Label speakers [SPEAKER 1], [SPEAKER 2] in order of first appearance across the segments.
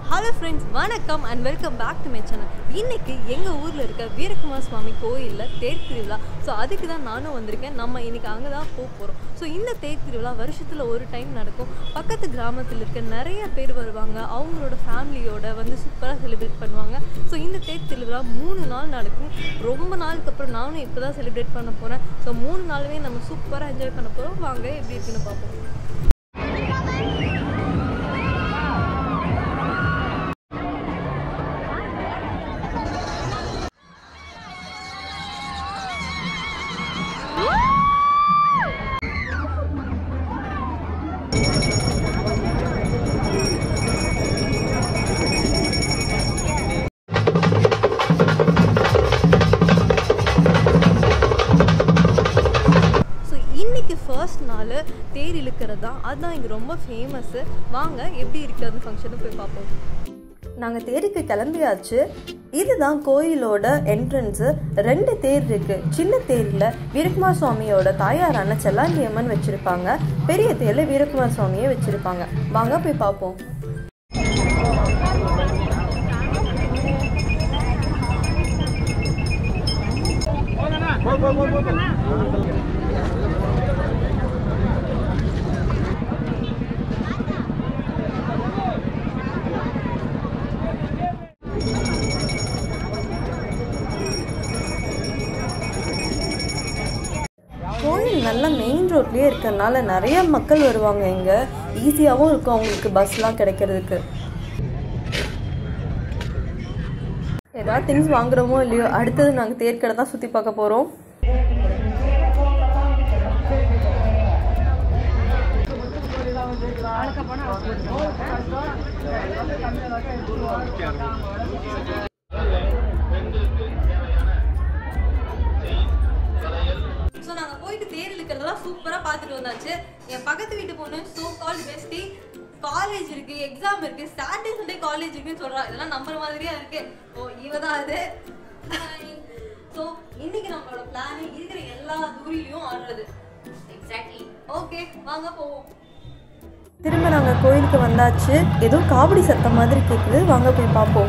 [SPEAKER 1] Hello friends வணக்கம் and welcome back to my channel இன்னைக்கு எங்கள் ஊரில் இருக்க வீரகுமார் சுவாமி கோயிலில் தேர் திருவிழா ஸோ அதுக்கு தான் நானும் வந்திருக்கேன் நம்ம இன்னைக்கு அங்கே தான் போக போகிறோம் ஸோ இந்த தேர் திருவிழா வருஷத்தில் ஒரு டைம் நடக்கும் பக்கத்து கிராமத்தில் இருக்க நிறைய பேர் வருவாங்க அவங்களோட ஃபேமிலியோட வந்து சூப்பராக செலிப்ரேட் பண்ணுவாங்க ஸோ இந்த தேர் திருவிழா மூணு நாள் நடக்கும் ரொம்ப நாளுக்கு அப்புறம் நானும் இப்போ தான் செலிப்ரேட் பண்ண போகிறேன் ஸோ மூணு நாளுமே நம்ம சூப்பராக என்ஜாய் பண்ண போகிறோம் வாங்க எப்படி இருக்குன்னு பார்ப்போம் ஸோ இன்னைக்கு ஃபர்ஸ்ட் நாள் தேர் இழுக்கிறது தான் அதுதான் இங்கே ரொம்ப ஃபேமஸ்ஸு வாங்க எப்படி இருக்குது அந்த ஃபங்க்ஷனை போய் பார்ப்போம் நாங்கள் தேருக்கு கிளம்பியாச்சு இதுதான் கோயிலோட என்ட்ரன்ஸு ரெண்டு தேர் இருக்கு சின்ன தேரில் வீரகுமார் சுவாமியோட தாயாரான செல்லாண்டி அம்மன் வச்சுருப்பாங்க பெரிய தேரில் வீரகுமார் சுவாமியை வச்சுருப்பாங்க வாங்க போய் பார்ப்போம் கோயில் நல்ல மெயின் ரோட்லேயே இருக்கிறதுனால நிறைய மக்கள் வருவாங்க இங்கே ஈஸியாகவும் இருக்கும் அவங்களுக்கு பஸ்லாம் கிடைக்கிறதுக்கு ஏதாவது திங்ஸ் வாங்குறோமோ இல்லையோ அடுத்தது நாங்கள் தேர்க்கடை தான் சுற்றி பார்க்க போகிறோம் ஸோ நாங்கள் போயிட்டு தேர் இழுக்கிறதெல்லாம் சூப்பராக பார்த்துட்டு வந்தாச்சு என் பக்கத்து வீட்டு பொண்ணு ஸோ கால் பெஸ்டி காலேஜ் இருக்கு எக்ஸாம் இருக்கு சாட்டர்டே சண்டே காலேஜ் இருக்குன்னு சொல்றா இதெல்லாம் நம்புற மாதிரியா இருக்கு ஓ இவ தான் அது ஸோ இன்னைக்கு நம்மளோட பிளான் இருக்கிற எல்லா தூரிலையும் ஆடுறது எக்ஸாக்ட்லி ஓகே வாங்க போவோம் திரும்ப நாங்கள் கோயிலுக்கு வந்தாச்சு ஏதோ காவடி சத்தம் மாதிரி கேட்குது வாங்க போய் பார்ப்போம்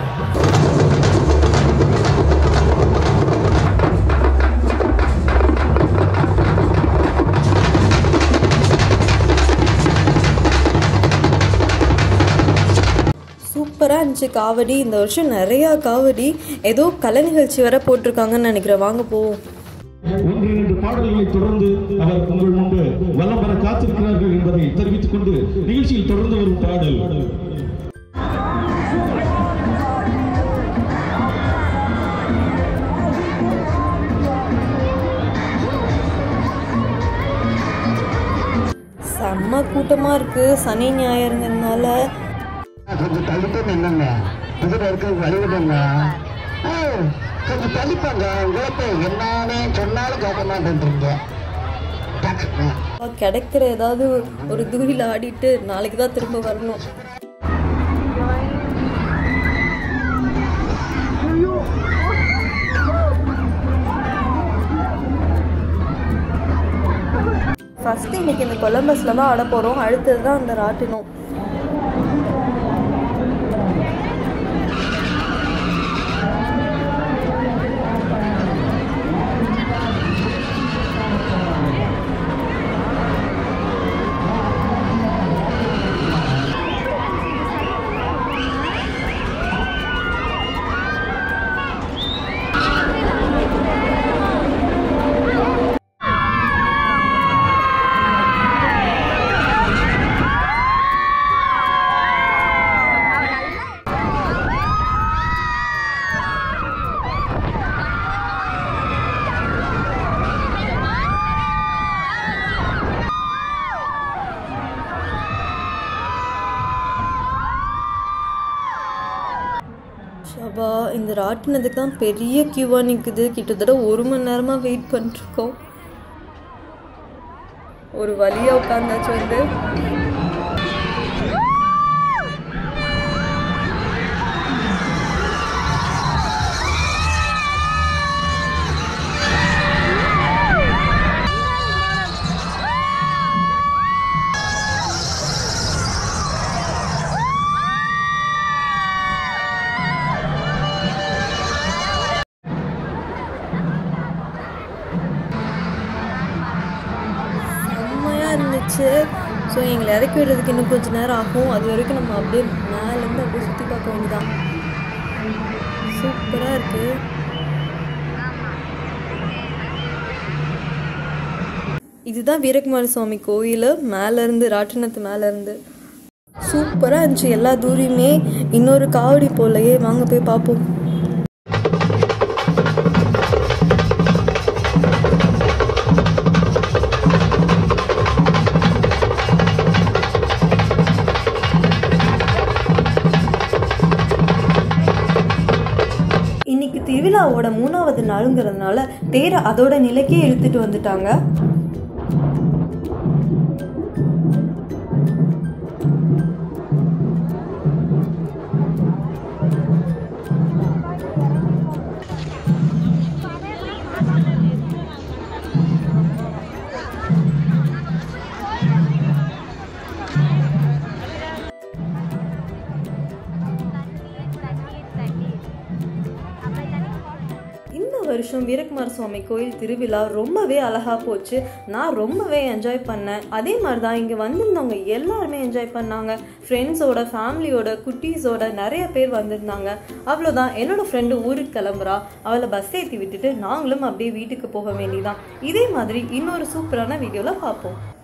[SPEAKER 1] சூப்பராக இருந்துச்சு காவடி இந்த வருஷம் நிறையா காவடி ஏதோ கலை நிகழ்ச்சி வர போட்டிருக்காங்கன்னு நினைக்கிறேன் வாங்க போவோம்
[SPEAKER 2] ஒன்று இரண்டு பாடல்களை தொடர்ந்து அவர் உங்கள் முன்பு வலம் வர காத்திருக்கிறார்கள் என்பதை தெரிவித்துக் கொண்டு நிகழ்ச்சியில் தொடர்ந்து வரும் பாடல்
[SPEAKER 1] செம்ம கூட்டமாக இருக்குது சனி ஞாயிறுங்கிறதுனால
[SPEAKER 3] கொஞ்சம் தள்ளிட்டு நின்னுங்க இதுல இருக்க வழிவிடுங்க ஏய், கொஞ்சம் தள்ளிப்பாங்க உங்களை என்னன்னு சொன்னாலும் கேட்க மாட்டேன்றீங்க டக்குங்க.
[SPEAKER 1] கிடைக்கிற ஏதாவது ஒரு தூரியில் ஆடிட்டு நாளைக்கு தான் திரும்ப வரணும் ஃபஸ்ட்டு இன்னைக்கு இந்த கொலம்பஸில் தான் ஆட போகிறோம் அடுத்தது தான் அந்த ராட்டினம் ஷபா இந்த ராட்டினத்துக்கு தான் பெரிய கியூவாக நிற்குது கிட்டத்தட்ட ஒரு மணி நேரமாக வெயிட் பண்ணிருக்கோம் ஒரு வழியாக உட்காந்தாச்சு வந்து ஆயிடுச்சு ஸோ எங்களை இறக்கி விடுறதுக்கு இன்னும் கொஞ்சம் நேரம் ஆகும் அது வரைக்கும் நம்ம அப்படியே மேலேருந்து அப்படியே சுற்றி பார்க்க வேண்டியதான் சூப்பராக இருக்குது இதுதான் வீரகுமார சுவாமி கோயில் மேலேருந்து ராட்டினத்து மேலேருந்து சூப்பராக இருந்துச்சு எல்லா தூரியுமே இன்னொரு காவடி போலையே வாங்க போய் பார்ப்போம் இன்னைக்கு திருவிழாவோட மூணாவது நாளுங்கிறதுனால தேரை அதோட நிலைக்கே இழுத்துட்டு வந்துட்டாங்க இந்த வருஷம் வீரகுமார சுவாமி கோயில் திருவிழா ரொம்பவே அழகாக போச்சு நான் ரொம்பவே என்ஜாய் பண்ணேன் அதே மாதிரி தான் இங்கே வந்திருந்தவங்க எல்லாருமே என்ஜாய் பண்ணாங்க ஃப்ரெண்ட்ஸோட ஃபேமிலியோட குட்டீஸோட நிறைய பேர் வந்திருந்தாங்க அவ்வளோதான் என்னோட ஃப்ரெண்டு ஊருக்கு கிளம்புறா அவளை பஸ் ஏற்றி விட்டுட்டு நாங்களும் அப்படியே வீட்டுக்கு போக வேண்டியதான் இதே மாதிரி இன்னொரு சூப்பரான வீடியோவில் பார்ப்போம்